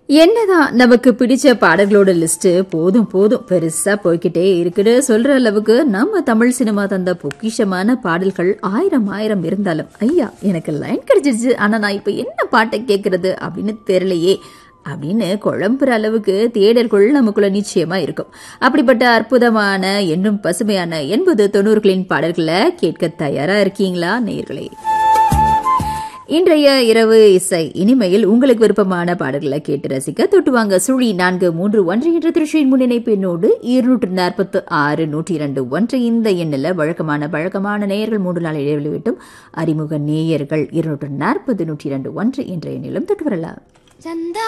என்னதான் நமக்கு பிடிச்ச பாடல்களோட லிஸ்ட் போதும் போதும் பெருசா போய்கிட்டே இருக்குன்னு சொல்ற அளவுக்கு நம்ம தமிழ் சினிமா தந்த பொக்கிஷமான பாடல்கள் ஆயிரம் ஆயிரம் இருந்தாலும் ஐயா எனக்கு லைன் கிடைச்சிருச்சு ஆனா நான் இப்ப என்ன பாட்டை கேட்கறது அப்படின்னு தெரியலையே அப்படின்னு குழம்புற அளவுக்கு தேடல்கள் நமக்குள்ள நிச்சயமா இருக்கும் அப்படிப்பட்ட அற்புதமான என்னும் பசுமையான எண்பது தொண்ணூறுகளின் பாடல்களை கேட்க தயாரா இருக்கீங்களா நேயர்களே இன்றைய இரவு இசை இனிமையில் உங்களுக்கு விருப்பமான பாடல்களை கேட்டு ரசிக்க தொட்டுவாங்க சுழி நான்கு மூன்று ஒன்று என்ற திருச்சியின் முன்னிணைப்பு எண்ணோடு இருநூற்று நாற்பத்து ஆறு நூற்றி இரண்டு ஒன்று இந்த எண்ணில் வழக்கமான வழக்கமான நேயர்கள் மூன்று நாள் இடைவெளி விட்டும் அறிமுக நேயர்கள் இருநூற்று நாற்பது நூற்றி இரண்டு ஒன்று என்ற எண்ணிலும் தொட்டு வரலாம் சந்தா